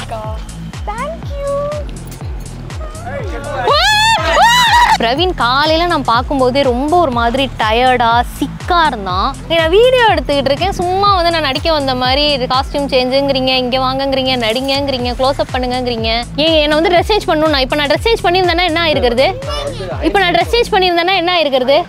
அக்கா தேங்க்யூ பிரவீன் காலையில் நான் பார்க்கும்போதே ரொம்ப ஒரு மாதிரி டயர்டாக சிக்காக இருந்தான் நான் வீடியோ எடுத்துக்கிட்டு இருக்கேன் சும்மா வந்து நான் நடிக்க வந்த மாதிரி காஸ்டியூம் சேஞ்சுங்கிறீங்க இங்கே வாங்கங்கிறீங்க நடிங்கங்கிறீங்க க்ளோஸ்அப் பண்ணுங்கங்கிறீங்க ஏன் என்னை வந்து ட்ரெஸ் சேஞ்ச் பண்ணணும் நான் இப்போ நான் ட்ரெஸ் சேஞ்ச் பண்ணியிருந்தேன்னா என்ன ஆயிருக்கிறது இப்போ நான் ட்ரெஸ் சேஞ்ச் பண்ணியிருந்தேன்னா என்ன ஆயிருக்கிறது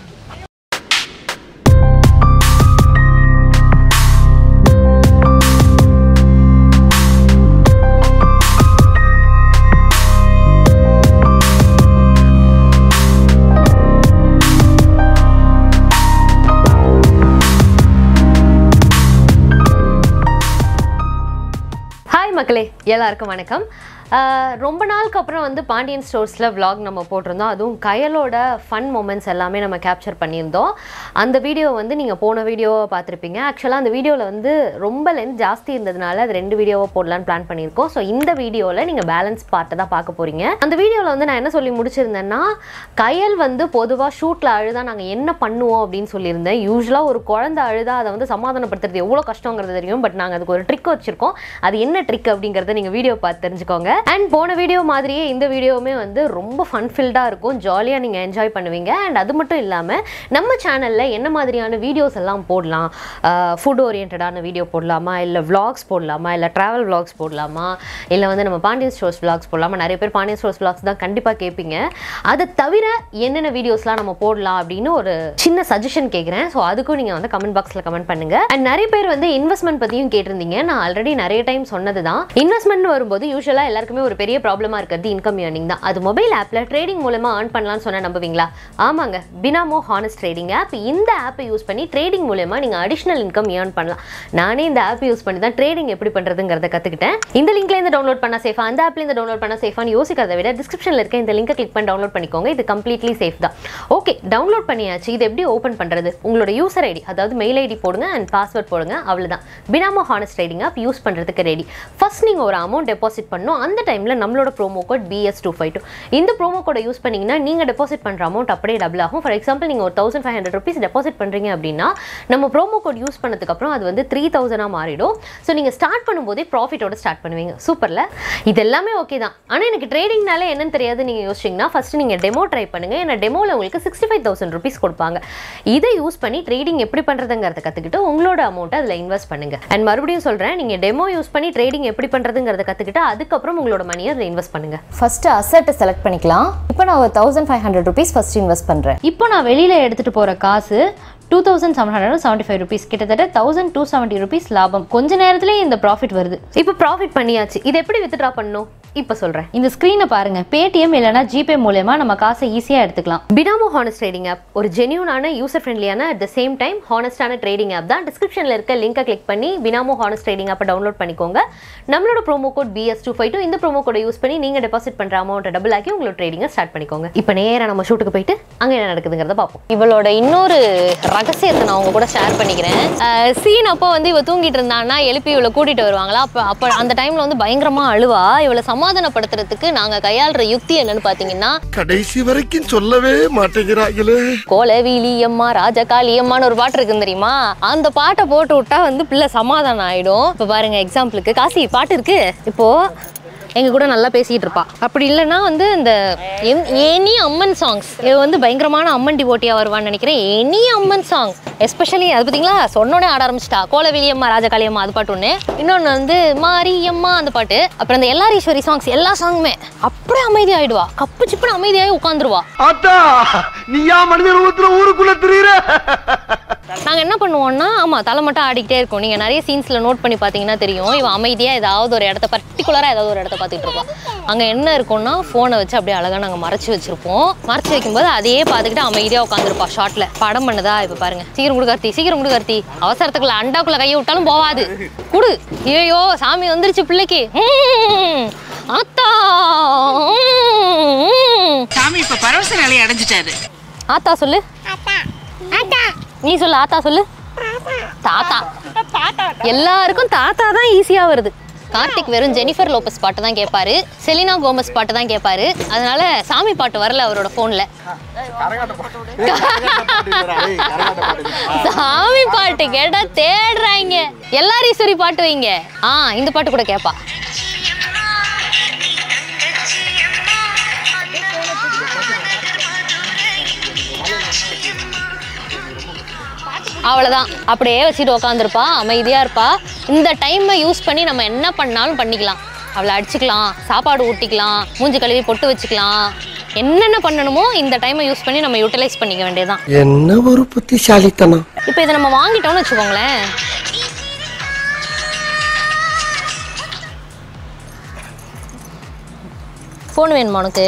ஹாய் மக்களே எல்லாருக்கும் வணக்கம் ஆஹ் ரொம்ப நாளுக்கு அப்புறம் வந்து பாண்டியன் ஸ்டோர்ஸில் vlog நம்ம போட்டிருந்தோம் அதுவும் கயலோட ஃபன் மூமெண்ட்ஸ் எல்லாமே நம்ம கேப்சர் பண்ணியிருந்தோம் அந்த வீடியோ வந்து நீங்கள் போன வீடியோவை பார்த்துருப்பீங்க ஆக்சுவலாக அந்த வீடியோவில் வந்து ரொம்ப லென்த் ஜாஸ்தி இருந்ததுனால அது ரெண்டு வீடியோவை போடலான்னு பிளான் பண்ணியிருக்கோம் ஸோ இந்த வீடியோவில் நீங்கள் பேலன்ஸ் பார்ட்டை தான் பார்க்க போகிறீங்க அந்த வீடியோவில் வந்து நான் என்ன சொல்லி முடிச்சிருந்தேன்னா கயல் வந்து பொதுவாக ஷூட்டில் அழுதா நாங்கள் என்ன பண்ணுவோம் அப்படின்னு சொல்லியிருந்தேன் யூஸ்வலாக ஒரு குழந்தை அழுதா அதை வந்து சமாதானப்படுத்துறது எவ்வளோ கஷ்டங்கிறது தெரியும் பட் நாங்கள் அதுக்கு ஒரு ட்ரிக் வச்சுருக்கோம் அது என்ன ட்ரிக் அப்படிங்கிறத நீங்கள் வீடியோ பார்த்து தெரிஞ்சுக்கோங்க அண்ட் போன வீடியோ மாதிரியே இந்த வீடியோவுமே வந்து ரொம்ப ஃபன் ஃபில்டாக இருக்கும் ஜாலியாக நீங்கள் என்ஜாய் பண்ணுவீங்க அண்ட் அது மட்டும் இல்லாமல் நம்ம சேனலில் என்ன மாதிரியான வீடியோஸ் எல்லாம் போடலாம் ஃபுட் ஓரியன்டான வீடியோ போடலாமா இல்லை vlogs போடலாமா இல்லை ட்ராவல் vlogs போடலாமா இல்லை வந்து நம்ம பாண்டியன் ஸ்டோர்ஸ் vlogs போடலாமா நிறைய பேர் பாண்டியன் ஸ்டோர்ஸ் vlogs தான் கண்டிப்பாக கேட்பீங்க அதை தவிர என்னென்ன வீடியோஸ்லாம் நம்ம போடலாம் அப்படின்னு ஒரு சின்ன சஜஷன் கேட்குறேன் ஸோ அதுக்கும் நீங்கள் வந்து கமெண்ட் பாக்ஸில் கமெண்ட் பண்ணுங்க அண்ட் நிறைய பேர் வந்து இன்வெஸ்ட்மெண்ட் பற்றியும் கேட்டிருந்தீங்க நான் ஆல்ரெடி நிறைய டைம் சொன்னது தான் இன்வெஸ்ட்மெண்ட் வரும்போது யூஸ்வலாக எல்லாருக்குமே ஒரு பெரிய ப்ராப்ளமாக இருக்கிறது இன்கம் ஏர்னிங் தான் அது மொபைல் ஆப்பில் ட்ரேடிங் மூலமாக earn பண்ணலாம்னு சொன்னால் நம்புவீங்களா ஆமாங்க பினாமோ ஹானஸ்ட் ட்ரேடிங் ஆப் இந்த ஆப்பை யூஸ் பண்ணி ட்ரேடிங் மூலமா நீங்கள் அடிஷ்னல் இன்கம் ஏர்ன் பண்ணலாம் நானே இந்த ஆப் யூஸ் பண்ணி தான் ட்ரேடிங் எப்படி பண்ணுறதுங்கிறத கற்றுக்கிட்டேன் இந்த லிங்க்ல இருந்து டவுன்லோட் பண்ண சேஃபா அந்த ஆப்ல இருந்து டவுன்லோட் பண்ண சேஃபான்னு யோசிக்கிறத விட டிஸ்கிரிப்ஷனில் இருக்க இந்த லிங்கை கிளிக் பண்ணி டவுன்லோட் பண்ணிக்கோங்க இது கம்ப்ளீட்லி சேஃப் தான் ஓகே டவுன்லோட் பண்ணியாச்சு இது எப்படி ஓப்பன் பண்ணுறது உங்களோட யூசர் ஐடி அதாவது மெயில் ஐடி போடுங்க அண்ட் பாஸ்வேர்ட் போடுங்க அவ்வளவுதான் Binomo honest trading app use பண்ணுறதுக்கு ரெடி ஃபர்ஸ்ட் நீங்கள் ஒரு அமௌண்ட் டெபாசிட் பண்ணணும் அந்த டைமில் நம்மளோட promo code BS two five two இந்த ப்ரோமோ கோடை யூஸ் பண்ணீங்கன்னா நீங்கள் டெபாசிட் பண்ணுற அமௌண்ட் அப்படியே டபுள் ஆகும் ஃபார் எக்ஸாம்பிள் நீங்கள் ஒரு thousand five hundred rupees deposit பண்ணுறீங்க அப்படின்னா நம்ம ப்ரோமோ கோட் யூஸ் பண்ணதுக்கப்புறம் அது வந்து த்ரீ தௌசண்டாக மாறிடும் ஸோ நீங்கள் ஸ்டார்ட் பண்ணும்போதே ப்ராஃபிட்டோட ஸ்டார்ட் பண்ணுவீங்க சூப்பரில் இது எல்லாமே ஓகே தான் ஆனால் எனக்கு ட்ரேடிங்னால என்னன்னு தெரியாது நீங்கள் யோசிச்சிங்கன்னா ஃபஸ்ட்டு நீங்கள் டெமோ ட்ரை பண்ணுங்கள் ஏன்னா டெமோவில் உங்களுக்கு சிக்ஸ்டி ஃபைவ் தௌசண்ட் ருபீஸ் கொடுப்பாங்க இதை யூஸ் பண்ணி ட்ரேடிங் எப்படி பண்ணுறதுங்கிறத கற்றுக்கிட்டு உங்களோட அமௌண்ட்டை அதில் இன்வெஸ்ட் பண்ணுங்கள் அண்ட் மறுபடியும் சொல்கிறேன் நீங்கள் டெமோ யூஸ் பண்ணி ட்ரேடிங் எப்படி பண்ணுறதுங்கிறத கற்றுக்கிட்டு அதுக்கப்புறம் உங்களோட மணியை அதில் இன்வெஸ்ட் பண்ணுங்கள் ஃபஸ்ட்டு அசட்டை செலக்ட் பண்ணிக்கலாம் இப்போ நான் ஒரு thousand five hundred rupees first invest பண்ணுறேன் இப்போ நான் வெளியில் எடுத்துகிட்டு போகிற காசு two thousand seven hundred seventy five rupees கிட்டத்தட்ட தௌசண்ட் டூ செவன்ட்டி ருபீஸ் லாபம் கொஞ்ச நேரத்துலேயே இந்த ப்ராஃபிட் வருது இப்போ ப்ராஃபிட் பண்ணியாச்சு இது எப்படி வித்ட்ரா பண்ணணும் இப்போ சொல்கிறேன் இந்த ஸ்க்ரீனை பாருங்க பேடிஎம் இல்லைனா ஜிபே மூலயமா நம்ம காசை ஈஸியாக எடுத்துக்கலாம் பினாமோ ஹானஸ்ட் ட்ரேடிங் ஆப் ஒரு ஜென்யூனான யூசர் ஃப்ரெண்ட்லியான அட் த சேம் டைம் ஹானஸ்டான ட்ரேடிங் ஆப் தான் டிஸ்கிரிப்ஷனில் இருக்க லிங்கை கிளிக் பண்ணி பினாமோ ஹானஸ்ட் ட்ரேடிங் ஆப்பை டவுன்லோட் பண்ணிக்கோங்க நம்மளோட promo code BS two five two இந்த ப்ரோமோ கோடை யூஸ் பண்ணி நீங்கள் டெபாசிட் பண்ணுற அமௌண்ட்டை டபுள் ஆக்கி உங்களோட ட்ரேடிங்கை ஸ்டார்ட் பண்ணிக்கோங்க இப்போ நேராக நம்ம ஷூட்டுக்கு போயிட்டு அங்கே என்ன நடக்குதுங்கிறத பார்ப்போம் இவளோட இன்னொரு ரகசியத்தை நான் உங்க கூட ஷேர் பண்ணிக்கிறேன் சீன் அப்போ வந்து இவ தூங்கிட்டு இருந்தான்னா எழுப்பி இவளை கூட்டிட்டு வருவாங்களா அப்போ அப்போ அந்த டைம்ல வந்து பயங்கரமா அழுவா இவளை சமாதானப்படுத்துறதுக்கு நாங்க கையாளுற யுக்தி என்னன்னு பாத்தீங்கன்னா கடைசி வரைக்கும் சொல்லவே மாட்டேங்கிறாங்களே கோலவீலி அம்மா ராஜகாளி அம்மான்னு ஒரு பாட்டு இருக்கு தெரியுமா அந்த பாட்டை போட்டு விட்டா வந்து பிள்ளை சமாதானம் ஆயிடும் இப்போ பாருங்க எக்ஸாம்பிளுக்கு காசி பாட்டு இருக்கு இப்போ எங்க கூட நல்லா பேசிட்டு இருப்பா அப்படி இல்லைன்னா வந்து இந்த என்- எனி அம்மன் சாங்ஸ் இது வந்து பயங்கரமான அம்மன் டிவோட்டியா வருவான்னு நினைக்கிறேன் எனி அம்மன் சாங் எஸ்பெஷலி அது பார்த்தீங்களா சொன்னோடனே ஆட ஆரம்பிச்சிட்டா கோலவெளி அம்மா ராஜகாளி அம்மா அது பாட்டு ஒன்று இன்னொன்று வந்து மாரி அம்மா அந்த பாட்டு அப்புறம் இந்த எல்லாரீஸ்வரி சாங்ஸ் எல்லா சாங்குமே அப்படியே அமைதியாயிடுவா கப்பு சிப்புன்னு அமைதியாகி உட்காந்துருவா ஆத்தா நீயா மனித ரூபத்துல ஊருக்குள்ள திரியுற நாங்கள் என்ன பண்ணுவோம்னா ஆமாம் தலை மட்டும் ஆடிக்கிட்டே இருக்கும் நீங்கள் நிறைய சீன்ஸில் நோட் பண்ணி பார்த்தீங்கன்னா தெரியும் இவன் அமைதியாக ஏதாவது ஒரு இடத்த பர்டிகுலராக ஏதாவது ஒரு இடத்த பார்த்துட்டு இருப்பான் அங்கே என்ன இருக்கும்னா ஃபோனை வச்சு அப்படியே அழகாக நாங்கள் மறைச்சி வச்சிருப்போம் மறைச்சி வைக்கும்போது அதையே பார்த்துக்கிட்டு அமைதியாக உட்காந்துருப்பா ஷார்ட்டில் படம் பண்ணுதா இப்போ பாருங்க சீக்கிரம் கொடு கார்த்தி சீக்கிரம் கொடு கார்த்தி அவசரத்துக்குள்ள அண்டாக்குள்ள கையை விட்டாலும் போவாது குடு ஐயோ சாமி வந்துருச்சு பிள்ளைக்கு ம், ஆத்தா ம். சாமி இப்ப பரவச நிலையை அடைஞ்சிட்டாரு ஆத்தா சொல்லு நீ சொல்லு ஆத்தா சொல்லு தாத்தா எல்லாருக்கும் தாத்தா தான் ஈஸியா வருது கார்த்திக் வெறும் ஜெனிஃபர் லோபஸ் பாட்டு தான் கேட்பாரு செலினா கோமஸ் பாட்டு தான் கேட்பாரு அதனால சாமி பாட்டு வரல அவரோட ஃபோனில் சாமி பாட்டு கேட்டா தேடுறாங்க எல்லாரும் ஈஸ்வரி பாட்டு வைங்க ஆ இந்த பாட்டு கூட கேட்பா அவ்வளோதான் அப்படியே வச்சுட்டு உக்காந்துருப்பா அமைதியாக இருப்பா இந்த டைமை யூஸ் பண்ணி நம்ம என்ன பண்ணாலும் பண்ணிக்கலாம் அவளை அடிச்சுக்கலாம் சாப்பாடு ஊட்டிக்கலாம் மூஞ்சி கழுவி பொட்டு வச்சுக்கலாம் என்னென்ன பண்ணணுமோ இந்த டைமை யூஸ் பண்ணி நம்ம யூட்டிலைஸ் பண்ணிக்க வேண்டியதுதான் என்ன ஒரு புத்திசாலித்தனம் இப்போ இதை நம்ம வாங்கிட்டோம்னு வச்சுக்கோங்களேன் ஃபோன் வேணுமா உனக்கு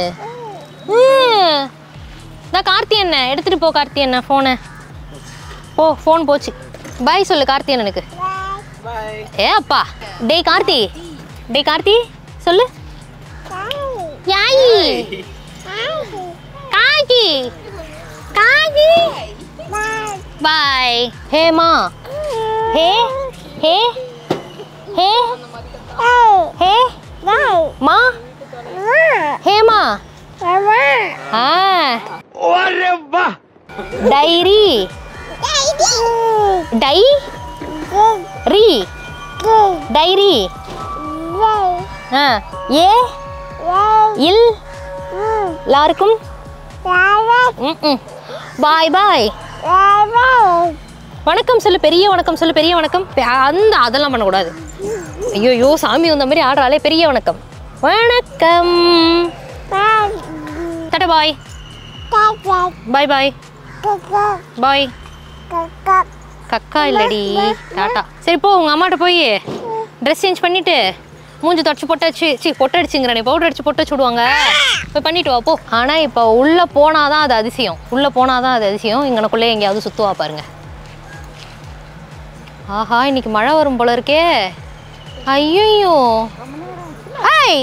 நான் கார்த்தி அண்ணே எடுத்துகிட்டு போ கார்த்தி அண்ணே ஃபோனை போ ஃபோன் போச்சு பாய் சொல்லு கார்த்தி அண்ணனுக்கு ஏ அப்பா டேய் கார்த்தி டேய் கார்த்தி சொல்லு யாயி காக்கி காக்கி பாய் ஹேமா ஹே ஹே ஹே ஹே மா ஹேமா ஆ ஒரே வா டைரி டை ரி டைரி ஆ ஏ இல் எல்லாருக்கும் ம் பாய் பாய் வணக்கம் சொல்லு பெரிய வணக்கம் சொல்லு பெரிய வணக்கம் பெ- அந்த அதெல்லாம் பண்ணக்கூடாது ஐயோ சாமி வந்த மாதிரி ஆடுறாளே பெரிய வணக்கம் வணக்கம் டாடா பாய் பாய் பாய் பாய் கக்கா இல்லடி டாட்டா சரி போ உங்கள் அம்மாட்ட போய் ட்ரெஸ் சேஞ்ச் பண்ணிட்டு மூஞ்சி தொடச்சி பொட்டை வச்சு சி பொட்டை அடிச்சுங்கிறனே பவுடர் அடிச்சு பொட்டை வச்சு விடுவாங்க போய் பண்ணிட்டு வா போ ஆனால் இப்போ உள்ளே போனாதான் அது அதிசயம் உள்ளே போனாதான் அது அதிசயம் இங்கனக்குள்ளே எங்கேயாவது சுற்றுவா பாருங்க ஆஹா இன்னைக்கு மழை வரும் போல இருக்கே ஐயோ ஐய்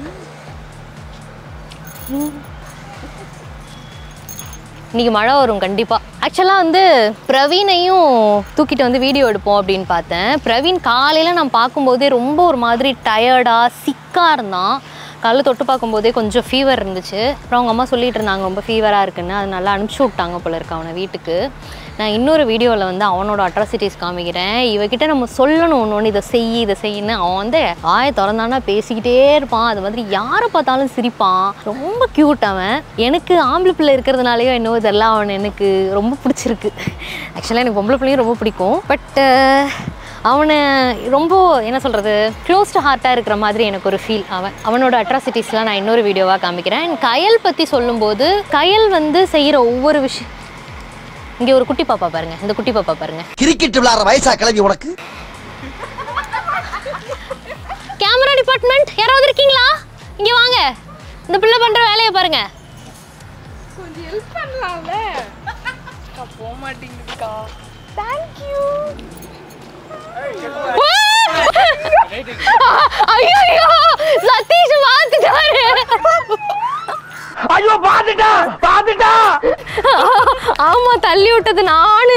இன்னைக்கு மழை வரும் கண்டிப்பாக ஆக்சுவலாக வந்து பிரவீனையும் தூக்கிட்டு வந்து வீடியோ எடுப்போம் அப்படின்னு பார்த்தேன் பிரவீன் காலையில் நான் பார்க்கும்போதே ரொம்ப ஒரு மாதிரி டயர்டாக சிக்காக இருந்தான் காலைல தொட்டு பார்க்கும்போதே கொஞ்சம் ஃபீவர் இருந்துச்சு அப்புறம் அவங்க அம்மா சொல்லிட்டு இருந்தாங்க ரொம்ப ஃபீவராக இருக்குன்னு அதனால அனுப்பிச்சி விட்டாங்க போல இருக்கு அவனை வீட்டுக்கு நான் இன்னொரு வீடியோவில் வந்து அவனோட அட்ராசிட்டிஸ் காமிக்கிறேன் இவகிட்ட நம்ம சொல்லணும் ஒன்று ஒன்று இதை செய் இதை செய்யின்னு அவன் வந்து ஆய திறந்தானா பேசிக்கிட்டே இருப்பான் அது மாதிரி யாரை பார்த்தாலும் சிரிப்பான் ரொம்ப க்யூட் அவன் எனக்கு ஆம்பளை பிள்ளை இருக்கிறதுனாலயோ என்னவோ இதெல்லாம் அவன் எனக்கு ரொம்ப பிடிச்சிருக்கு ஆக்சுவலாக எனக்கு பொம்பளை பிள்ளையும் ரொம்ப பிடிக்கும் பட் அவனை ரொம்ப என்ன சொல்கிறது க்ளோஸ்டு ஹார்ட்டாக இருக்கிற மாதிரி எனக்கு ஒரு ஃபீல் அவன் அவனோட அட்ராசிட்டிஸ்லாம் நான் இன்னொரு வீடியோவாக காமிக்கிறேன் And கயல் பற்றி சொல்லும்போது கயல் வந்து செய்கிற ஒவ்வொரு விஷயம் இங்கே ஒரு குட்டி பாப்பா பாருங்க இந்த குட்டி பாப்பா பாருங்க கிரிக்கெட் விளையாடுற வயசா கிளம்பி உனக்கு கேமரா டிபார்ட்மெண்ட் யாராவது இருக்கீங்களா இங்க வாங்க இந்த பிள்ளை பண்ற வேலையை பாருங்க ஐயோ சதீஷ் மாத்திட்டாரு ஐயோ பாத்துட்டா பாத்துட்டா ஆமா தள்ளி விட்டது நானு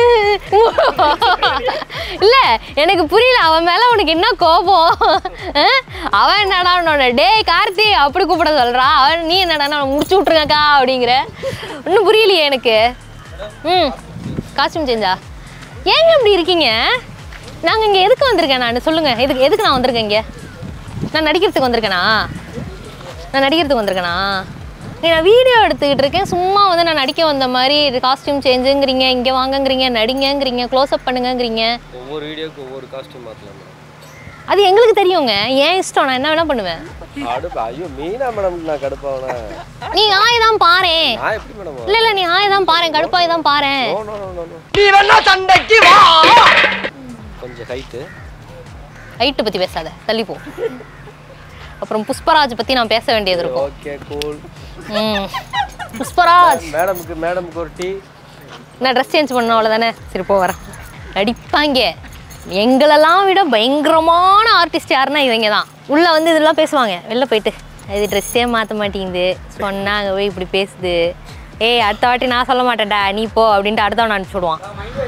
இல்ல எனக்கு புரியல அவன் மேல உனக்கு என்ன கோபம் அஹ்? அவன் என்னடா உன்னோட டேய் கார்த்தி அப்படி கூப்பிட சொல்றா அவன் நீ என்னடா நான் முடிச்சு விட்டுருங்கக்கா அப்படிங்கிற ஒன்றும் புரியலையே எனக்கு ம் காஸ்டியூம் சேஞ்சா ஏங்க இப்படி இருக்கீங்க நாங்க இங்க எதுக்கு வந்திருக்கேன் நான் சொல்லுங்க எதுக்கு எதுக்கு நான் வந்திருக்கேன் இங்க நான் நடிக்கிறதுக்கு வந்திருக்கேனா நான் நடிக்கிறதுக்கு வந்திருக்கேனா நீ நான் வீடியோ எடுத்துக்கிட்டு இருக்கேன் சும்மா வந்து நான் நடிக்க வந்த மாதிரி காஸ்டியூம் சேஞ்சுங்கிறீங்க இங்கே வாங்கங்கிறீங்க நடிங்கங்கிறீங்க க்ளோஸ்அப் பண்ணுங்கங்கிறீங்க ஒவ்வொரு வீடியோக்கு ஒவ்வொரு காஸ்டியூம் மாற்றலாம் அது எங்களுக்கு தெரியுங்க ஏன் இஷ்டம் நான் என்ன வேணா பண்ணுவேன் அடுப்பு ஐயோ மீனா மேடம் நான் கடுப்பாவனேன் நீ ஆய் தான் பாரேன் நான் எப்படி மேடம் இல்ல இல்ல நீ ஆய் தான் பாரேன் கடுப்பாய் தான் பாரேன் நோ நோ நோ நோ நீ வேணா சண்டைக்கு வா கொஞ்சம் ஹைட்டு ஹைட்டு பத்தி பேசாத தள்ளி போ அப்புறம் புஷ்பராஜ் பத்தி நான் பேச வேண்டியது இருக்கும் ஓகே கூல் ம் புஷ்பராஜ் மேடமுக்கு மேடமுக்கு ஒரு டீ நான் ட்ரெஸ் சேஞ்ச் பண்ண அவ்வளோதானே சரி போ வரேன் நடிப்பாங்க எங்களெல்லாம் விட பயங்கரமான ஆர்டிஸ்ட் யாருன்னா இவங்க தான் உள்ளே வந்து இதெல்லாம் பேசுவாங்க வெளில போயிட்டு இது ட்ரெஸ்ஸே மாற்ற மாட்டேங்குது சொன்னாங்க போய் இப்படி பேசுது ஏய் அடுத்த வாட்டி நான் சொல்ல மாட்டேன்டா நீ போ அப்படின்ட்டு அடுத்தவன் அனுப்பிச்சி விடுவான்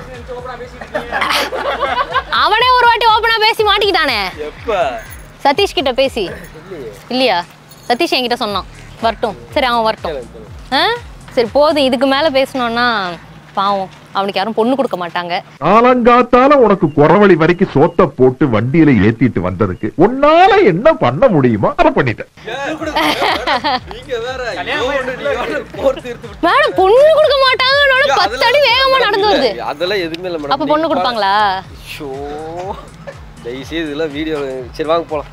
அவனே ஒரு வாட்டி ஓப்பனாக பேசி மாட்டிக்கிட்டானே எப்போ சதீஷ் கிட்ட பேசி இல்லையா சதீஷ் என்கிட்ட சொன்னான் வரட்டும் சரி அவன் வரட்டும் ஆ சரி போதும் இதுக்கு மேலே பேசணுன்னா பாவம் அவனுக்கு யாரும் பொண்ணு கொடுக்க மாட்டாங்க காலங்காத்தால உனக்கு குறவழி வரைக்கும் சோத்த போட்டு வண்டியில ஏத்திட்டு வந்ததுக்கு உன்னால என்ன பண்ண முடியுமோ அதை பண்ணிட்டேன் நீங்க வேற ஐயோ, நீ வேற போர் தீர்த்து விட்டு- மேடம் பொண்ணு கொடுக்க மாட்டாங்கன்னு பத்து அடி வேகமா நடந்து வருது அதெல்லாம் எதுவுமே இல்லை மேடம் அப்ப பொண்ணு கொடுப்பாங்களா ஷோ தயவுசெய்து இதெல்லாம் வீடியோ சரி வாங்க போலாம்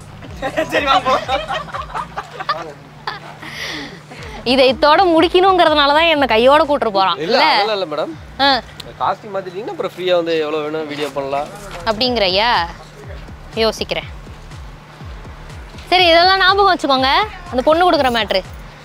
இதை இதோட முடிக்கணுங்கிறதுனால தான் என்ன கையோட கூட்டு போறான் இல்ல இல்ல அதெல்லாம் இல்லை மேடம் ஆ, காஸ்டியூம் மாத்திட்டீங்கன்னா அப்புறம் ஃப்ரீயா வந்து எவ்வளவு வேணும் வீடியோ பண்ணலாம் அப்படிங்கிறையா யோசிக்கிறேன் சரி இதெல்லாம் ஞாபகம் வச்சுக்கோங்க அந்த பொண்ணு கொடுக்குற மேட்ரு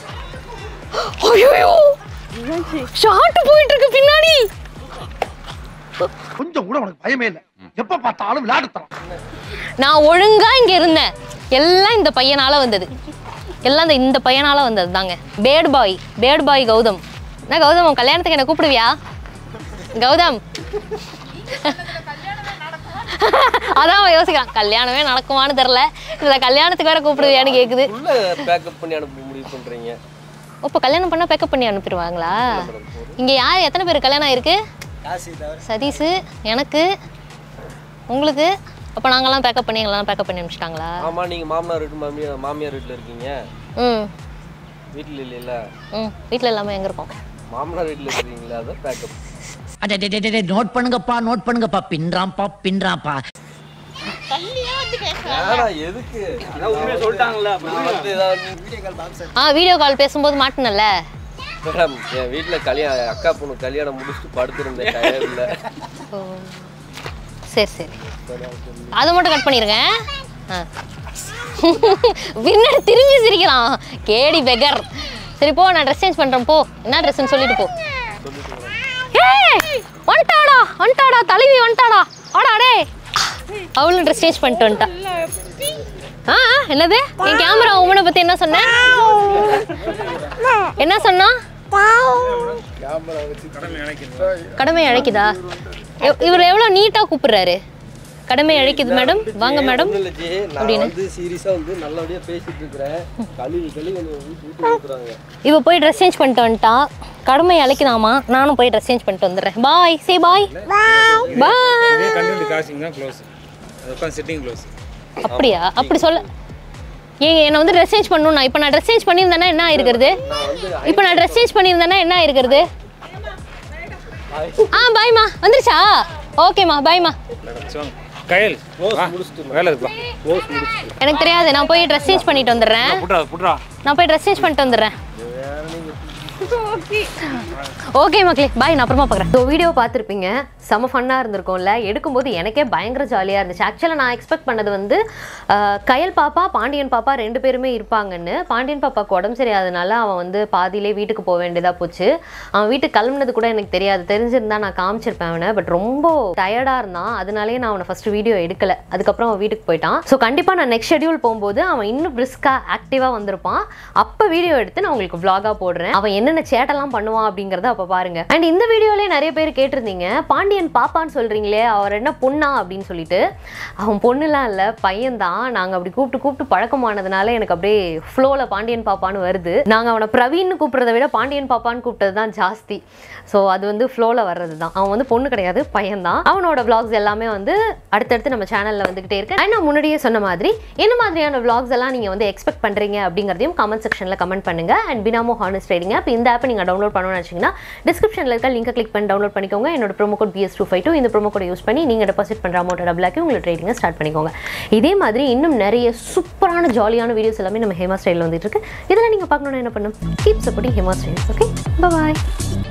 ஐயோ ஷார்ட் போயிட்டு இருக்கு பின்னாடி கொஞ்சம் கூட உனக்கு பயமே இல்ல எப்ப பார்த்தாலும் விளையாடுத்தலாம் நான் ஒழுங்கா இங்க இருந்தேன் எல்லாம் இந்த பையனால வந்தது எல்லாம் இந்த இந்த பையனால வந்தது தாங்க bad boy bad boy Gautham என்ன கௌதம் உன் கல்யாணத்துக்கு என்ன கூப்பிடுவியா கௌதம் அதான் அவன் யோசிக்கிறான் கல்யாணமே நடக்குமான்னு தெரில இதுல கல்யாணத்துக்கு வேற கூப்பிடுவியான்னு கேக்குது உள்ள பேக்கப் பண்ணி அனுப்ப முடிவு பண்றீங்க இப்போ கல்யாணம் பண்ணா பேக்கப் பண்ணி அனுப்பிடுவாங்களா இங்க யார் எத்தனை பேர் கல்யாணம் ஆயிருக்கு சதீஷ் எனக்கு உங்களுக்கு அப்போ நாங்கெல்லாம் பேக்கப் பண்ணி எங்கெல்லாம் பேக்கப் பண்ணி அனுப்பிச்சிட்டாங்களா ஆமா நீங்க மாமனார் வீட்டு மாமியார் மாமியார் வீட்டுல இருக்கீங்க ம் வீட்டுல இல்லைல்ல ம் வீட்டில் எல்லாமே எங்கே இருக்கோம் மாமனார் வீட்டுல இருக்கீங்களா அதான் பேக்கப் அடே நோட் பண்ணுங்கப்பா நோட் பண்ணுங்கப்பா பின்றாம்பா பின்றாம்பா ஏன்னா எதுக்கு அதான் உண்மையை சொல்லிட்டாங்கல்ல வந்து ஏதாவது ஆ வீடியோ கால் பேசும்போது மாட்டினல்ல மேடம் என் வீட்டுல கல்யாணம் அக்கா பொண்ணு கல்யாணம் முடிச்சுட்டு படுத்திருந்தேன் டயர்ல சரி சரி அதை மட்டும் கட் பண்ணிருங்க ஆ பின்னாடி திரும்பி சிரிக்கலாம் கேடி பெகர் சரி போ நான் ட்ரெஸ் சேஞ்ச் பண்ணுறேன் போ என்ன ட்ரெஸ்ன்னு சொல்லிட்டு போ ஏய் வந்துட்டாடா வந்துட்டாடா தலைவி வந்துட்டாடா ஆடா டே அவளும் ட்ரெஸ் சேஞ்ச் பண்ணிட்டு வந்துட்டா ஆ ஆ, என்னது என் கேமரா உமனை பத்தி என்ன சொன்ன என்ன சொன்னா கடமை அழைக்குதா இவ- இவர் எவ்வளவு நீட்டா கூப்பிடுறாரு கடமை அழைக்குது மேடம் வாங்க மேடம் ஒண்ணும் இல்ல ஜி, நான் அப்படின்னு. வந்து சீரியஸா வந்து நல்லபடியா பேசிட்டு இருக்கிறேன் கழுவி கழுவி வந்து வீட்டு ஊத்துறாங்க இவ போய் ட்ரெஸ் சேஞ்ச் பண்ணிட்டு வந்துட்டா கடமை அழைக்குதாமா நானும் போய் ட்ரெஸ் சேஞ்ச் பண்ணிட்டு வந்துடுறேன் பாய் சே பாய் பாய் இதே கண்டினியூ காஸ்டிங் தான் க்ளோஸ் அது உட்காந்து சிட்டிங் க்ளோஸ் அப்படியா அப்படி சொல்ல ஏங்க என்னை வந்து ட்ரெஸ் சேஞ்ச் பண்ணணும் இப்போ நான் ட்ரெஸ் சேஞ்ச் பண்ணியிருந்தேன்னா என்ன ஆயிருக்கிறது இப்போ நான் ட்ரெஸ் சேஞ்ச் பண்ணியிருந்தேன்னா என்ன ஆயிருக்கிறது ஆ பாய்மா வந்துருச்சா ஓகேம்மா பாய்மா வாங்க கயல் வா. வேலை இருக்குப்பா எனக்கு தெரியாது நான் போய் ட்ரெஸ் சேஞ்ச் பண்ணிட்டு வந்துடுறேன் புட்றா புட்றா நான் போய் ட்ரெஸ் சேஞ்ச் பண்ணிட்டு வந்துடுறேன் ஓகே மக்களே பாய் நான் அப்புறமா பார்க்குறேன் ஸோ வீடியோ பார்த்துருப்பீங்க செம ஃபன்னாக இருந்திருக்கும்ல எடுக்கும்போது எனக்கே பயங்கர ஜாலியாக இருந்துச்சு ஆக்சுவலாக நான் எக்ஸ்பெக்ட் பண்ணது வந்து ஆஹ், கயல் பாப்பா பாண்டியன் பாப்பா ரெண்டு பேருமே இருப்பாங்கன்னு பாண்டியன் பாப்பாக்கு உடம்பு சரியாதனால அவன் வந்து பாதியிலே வீட்டுக்கு போக வேண்டியதாக போச்சு அவன் வீட்டுக்கு கிளம்புனது கூட எனக்கு தெரியாது தெரிஞ்சிருந்தா நான் காமிச்சிருப்பேன் அவனை பட் ரொம்ப டயர்டாக இருந்தான் அதனாலேயே நான் அவனை ஃபஸ்ட்டு வீடியோ எடுக்கல அதுக்கப்புறம் அவன் வீட்டுக்கு போயிட்டான் ஸோ கண்டிப்பாக நான் நெக்ஸ்ட் ஷெடியூல் போகும்போது அவன் இன்னும் பிரிஸ்காக ஆக்டிவாக வந்திருப்பான் அப்போ வீடியோ எடுத்து நான் உங்களுக்கு vlog-ஆ போடுறேன் அவன் என்னென்ன சேட்டெல்லாம் பண்ணுவான் அப்படிங்கிறத அப்போ பாருங்க அண்ட் இந்த வீடியோலேயே நிறைய பேர் கேட்டிருந்தீங்க பாண்டியன் பாப்பான்னு சொல்கிறீங்களே அவர் என்ன பொண்ணா அப்படின்னு சொல்லிட்டு அவன் பொண்ணுலாம் இல்லை பையன்தான் நாங்கள் அப்படி கூப்பிட்டு கூப்பிட்டு பழக்கமானதுனால எனக்கு அப்படியே ஃப்ளோவில் பாண்டியன் பாப்பான்னு வருது நாங்கள் அவனை பிரவீன்னு கூப்பிட்றத விட பாண்டியன் பாப்பான்னு கூப்பிட்டது தான் ஜாஸ்தி ஸோ அது வந்து ஃப்ளோவில் வர்றது தான் அவன் வந்து பொண்ணு கிடையாது பையன்தான் அவனோட vlogs எல்லாமே வந்து அடுத்தடுத்து நம்ம சேனலில் வந்துகிட்டே இருக்கு அண்ட் நான் முன்னாடியே சொன்ன மாதிரி என்ன மாதிரியான vlogs எல்லாம் நீங்கள் வந்து எக்ஸ்பெக்ட் பண்ணுறீங்க அப்படிங்கிறதையும் கமெண்ட் செக்ஷனில் கமெண்ட் பண்ணுங்க and Binomo honest trading app இந்த ஆப்பை நீங்கள் டவுன்லோட் பண்ணணும்னு வச்சிங்கன்னா டிஸ்கிரிப்ஷனில் இருக்க லிங்கை கிளிக் பண்ணி டவுன்லோட் பண்ணிக்கோங்க என்னோட promo code BS two five two இந்த ப்ரோமோ கோட் யூஸ் பண்ணி நீங்கள் டெபாசிட் பண்ணுற அமௌண்ட் டபுள் ஆக்கி உங்களை ட்ரேடிங்கை ஸ்டார்ட் பண்ணிக்கோங்க இதே மாதிரி இன்னும் நிறைய சூப்பரான ஜாலியான வீடியோஸ் எல்லாமே நம்ம ஹேமா ஸ்டைலில் வந்துட்டு இருக்கு இதெல்லாம் நீங்கள் பார்க்கணும்னா என்ன பண்ணும் keep supporting Hema Styles okay பாய்